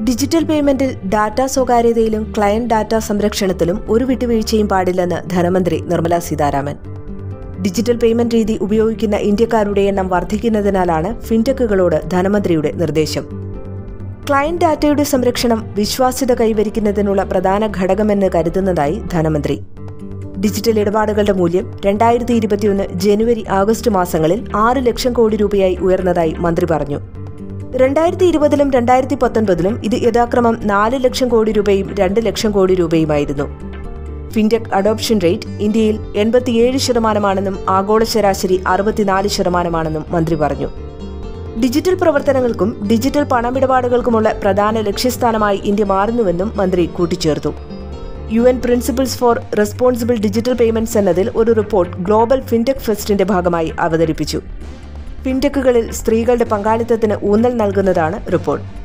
digital പേയ്മെന്റിൽ data സ്വകാര്യതയിലും client data സംരക്ഷണത്തിലും ഒരു വിട്ടുവീഴ്ചയും പാടില്ലെന്ന് ധനമന്ത്രി നിർമ്മല സീതാരാമൻ ഡിജിറ്റൽ പേയ്മെന്റ് രീതി ഉപയോഗിക്കുന്ന ഇന്ത്യക്കാരുടെ എണ്ണം വർദ്ധിക്കുന്നതിനാലാണ് ഫിൻടെക്കുകളോട് ധനമന്ത്രിയുടെ നിർദ്ദേശം ക്ലയന്റ് ഡാറ്റയുടെ സംരക്ഷണം വിശ്വാസ്യത കൈവരിക്കുന്നതിനുള്ള പ്രധാന ഘടകമെന്ന് കരുതുന്നതായി ധനമന്ത്രി ഡിജിറ്റൽ ഇടപാടുകളുടെ മൂല്യം രണ്ടായിരത്തി ഇരുപത്തിയൊന്ന് ജനുവരി ആഗസ്റ്റ് മാസങ്ങളിൽ ആറ് ലക്ഷം കോടി രൂപയായി ഉയർന്നതായി മന്ത്രി പറഞ്ഞു രണ്ടായിരത്തി ഇരുപതിലും രണ്ടായിരത്തി പത്തൊൻപതിലും ഇത് യഥാക്രമം നാല് ലക്ഷം കോടി രൂപയും രണ്ട് ലക്ഷം കോടി രൂപയുമായിരുന്നു ഫിൻടെക് അഡോപ്ഷൻ റേറ്റ് ഇന്ത്യയിൽ എൺപത്തിയേഴ് ശതമാനമാണെന്നും ആഗോള ശരാശരി അറുപത്തിനാല് ശതമാനമാണെന്നും മന്ത്രി പറഞ്ഞു ഡിജിറ്റൽ പ്രവർത്തനങ്ങൾക്കും ഡിജിറ്റൽ പണമിടപാടുകൾക്കുമുള്ള പ്രധാന ലക്ഷ്യസ്ഥാനമായി ഇന്ത്യ മാറുന്നുവെന്നും മന്ത്രി കൂട്ടിച്ചേർത്തു U N principles for responsible digital payments എന്നതിൽ ഒരു റിപ്പോർട്ട് ഗ്ലോബൽ ഫിൻടെക് ഫെസ്റ്റിന്റെ ഭാഗമായി അവതരിപ്പിച്ചു ഫിൻടെക്കുകളിൽ സ്ത്രീകളുടെ പങ്കാളിത്തത്തിന് ഊന്നൽ നൽകുന്നതാണ് റിപ്പോർട്ട്